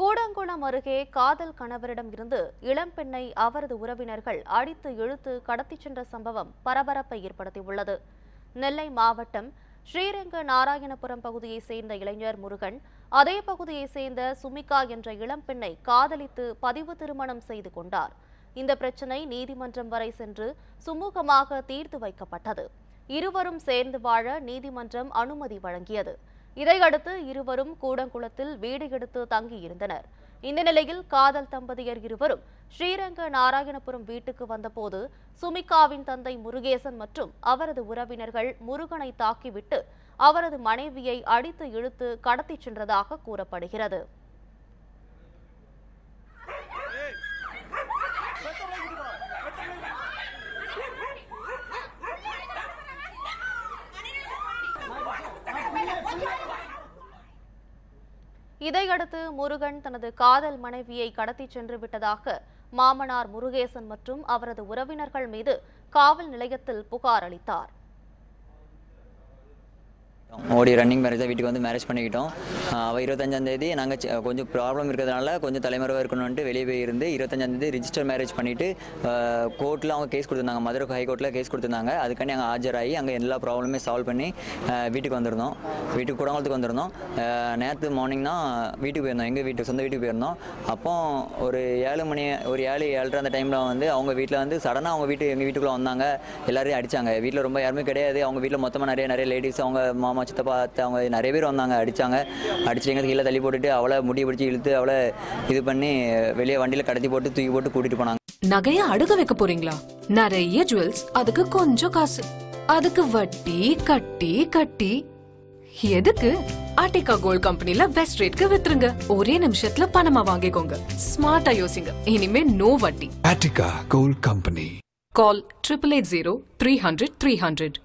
கூடங்குளம் அருகே காதல் கணவரிடம் இருந்து இளம்பெண்ணை அவரது உறவினர்கள் அடித்து இழுத்து கடத்திச் சென்ற சம்பவம் பரபரப்பை ஏற்படுத்தியுள்ளது நெல்லை மாவட்டம் ஸ்ரீரங்க நாராயணபுரம் பகுதியைச் சேர்ந்த இளைஞர் முருகன் அதே பகுதியைச் சேர்ந்த சுமிகா என்ற இளம்பெண்ணை காதலித்து பதிவு திருமணம் செய்து கொண்டார் இந்த பிரச்சினை நீதிமன்றம் வரை சென்று சுமூகமாக தீர்த்து வைக்கப்பட்டது இருவரும் சேர்ந்து வாழ நீதிமன்றம் அனுமதி வழங்கியது இதையடுத்து இருவரும் கூடங்குளத்தில் வீடு எடுத்து தங்கியிருந்தனர் இந்த நிலையில் காதல் தம்பதியர் இருவரும் ஸ்ரீரங்க நாராயணபுரம் வீட்டுக்கு வந்தபோது சுமிகாவின் தந்தை முருகேசன் மற்றும் அவரது உறவினர்கள் முருகனை தாக்கிவிட்டு அவரது மனைவியை அடித்து இழுத்து கடத்திச் சென்றதாக கூறப்படுகிறது இதையடுத்து முருகன் தனது காதல் மனைவியை கடத்திச் சென்று விட்டதாக மாமனார் முருகேசன் மற்றும் அவரது உறவினர்கள் மீது காவல் நிலையத்தில் புகார் அளித்தார் ஓடி ரன்னிங் மேரேஜ் தான் வீட்டுக்கு வந்து மேரேஜ் பண்ணிக்கிட்டோம் ஆஹ் அவ இருபத்தஞ்சாந்தேதி நாங்கள் கொஞ்சம் ப்ராப்ளம் இருக்கிறதுனால கொஞ்சம் தலைமறைவாக இருக்கணும்ட்டு வெளியே போய் இருந்து இருபத்தஞ்சாந்தேதி ரிஜிஸ்டர் மேரேஜ் பண்ணிவிட்டு கோர்ட்டில் அவங்க கேஸ் கொடுத்துருந்தாங்க மதுரை ஹைகோர்ட்டில் கேஸ் கொடுத்துருந்தாங்க அதுக்காண்டி அங்கே ஆஜராகி அங்கே எல்லா ப்ராப்ளமே சால்வ் பண்ணி ஆஹ் வீட்டுக்கு வந்திருந்தோம் வீட்டுக்கு குடங்குளத்துக்கு வந்திருந்தோம் நேற்று மார்னிங் தான் வீட்டுக்கு போயிருந்தோம் எங்கள் வீட்டுக்கு சொந்த வீட்டுக்கு போயிருந்தோம் அப்போ ஒரு ஏழு மணி ஒரு ஏழு ஏழரை அந்த டைமில் வந்து அவங்க வீட்டில் வந்து சடனாக அவங்க வீட்டு எங்கள் வீட்டுக்குள்ளே வந்தாங்க எல்லாரையும் அடித்தாங்க வீட்டில் ரொம்ப யாருமே கிடையாது அவங்க வீட்டில் மொத்தமாக நிறைய நிறைய லேடிஸ் அவங்க மாமா சித்தப்பா அத்தை அவங்க நிறைய பேர் வந்தாங்க அடித்தாங்க அடிச்சு எங்களுக்கு கீழே தள்ளி போட்டுட்டு அவளை முடி பிடிச்சி இழுத்து அவளை இது பண்ணி வெளியே வண்டியில் கடத்தி போட்டு தூக்கி போட்டு கூட்டிகிட்டு போனாங்க நகைய அடுக வைக்க போறீங்களா நிறைய ஜுவல்ஸ் அதுக்கு கொஞ்சம் காசு அதுக்கு வட்டி கட்டி கட்டி எதுக்கு ஆர்டிகா கோல்ட் கம்பெனில பெஸ்ட் ரேட்க்கு வித்துருங்க ஒரே நிமிஷத்துல பணமா வாங்கிக்கோங்க ஸ்மார்ட்டா யோசிங்க இனிமே நோ வட்டி Attica Gold Company. Call triple eight zero three hundred three hundred